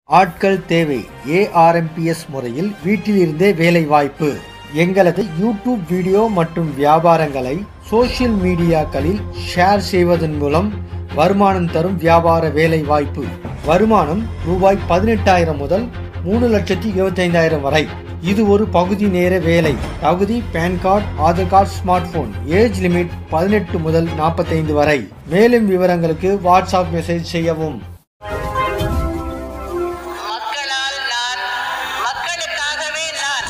ஆட்கள் தேவை ஏஆர்எம்பிஎஸ் முறையில் வீட்டிலிருந்தே வேலை வாய்ப்பு எங்களது யூடியூப் வீடியோ மற்றும் வியாபாரங்களை சோஷியல் மீடியாக்களில் ஷேர் செய்வதன் மூலம் வருமானம் தரும் வியாபார வேலை வாய்ப்பு வருமானம் ரூபாய் பதினெட்டாயிரம் முதல் மூணு லட்சத்தி இருபத்தைந்தாயிரம் வரை இது ஒரு பகுதி நேர வேலை தகுதி PAN card Aadhaar card smart phone age limit பதினெட்டு முதல் நாற்பத்தைந்து வரை மேலும் விவரங்களுக்கு வாட்ஸ்அப் மெசேஜ் செய்யவும் மக்களால் நான் மக்களுக்காகவே நான்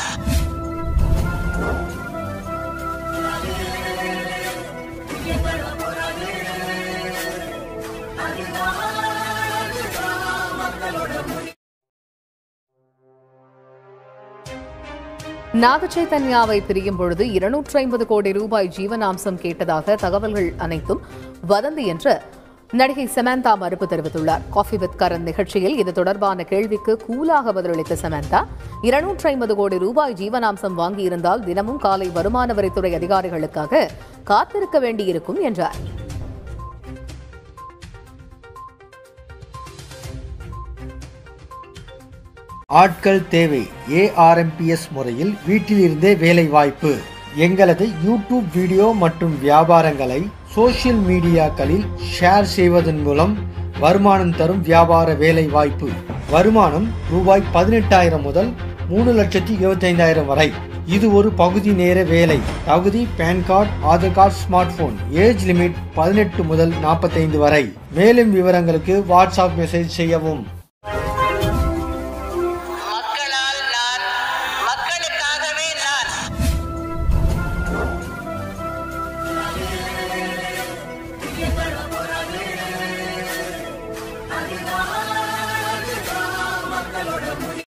நாகச்சைதன்யாவை பிரியும் பொழுது இருநூற்றி ஐம்பது கோடி ரூபாய் ஜீவனாம்சம் கேட்டதாக தகவல்கள் அனைத்தும் வதந்தி என்று நடிகை சமந்தா மறுப்பு தெரிவித்துள்ளார் காஃபி வித் கரண் நிகழ்ச்சியில் இது தொடர்பான கேள்விக்கு கூலாக பதிலளித்த சமந்தா இருநூற்றி ஐம்பது கோடி ரூபாய் ஜீவனாம்சம் வாங்கியிருந்தால் தினமும் காலை வருமான வரித்துறை அதிகாரிகளுக்காக காத்திருக்க வேண்டியிருக்கும் என்றார் ஆட்கள் தேவை ஏஆர்எம்பிஎஸ் முறையில் வீட்டிலிருந்தே வேலை வாய்ப்பு எங்களது யூடியூப் வீடியோ மற்றும் வியாபாரங்களை சோஷியல் மீடியாக்களில் ஷேர் செய்வதன் மூலம் வருமானம் தரும் வியாபார வேலை வாய்ப்பு வருமானம் ரூபாய் பதினெட்டாயிரம் முதல் மூணு லட்சத்தி இருபத்தைந்தாயிரம் வரை இது ஒரு பகுதி நேர வேலை தகுதி PAN card Aadhaar card smart phone age limit பதினெட்டு முதல் நாற்பத்தைந்து வரை மேலும் விவரங்களுக்கு வாட்ஸ்அப் மெசேஜ் செய்யவும்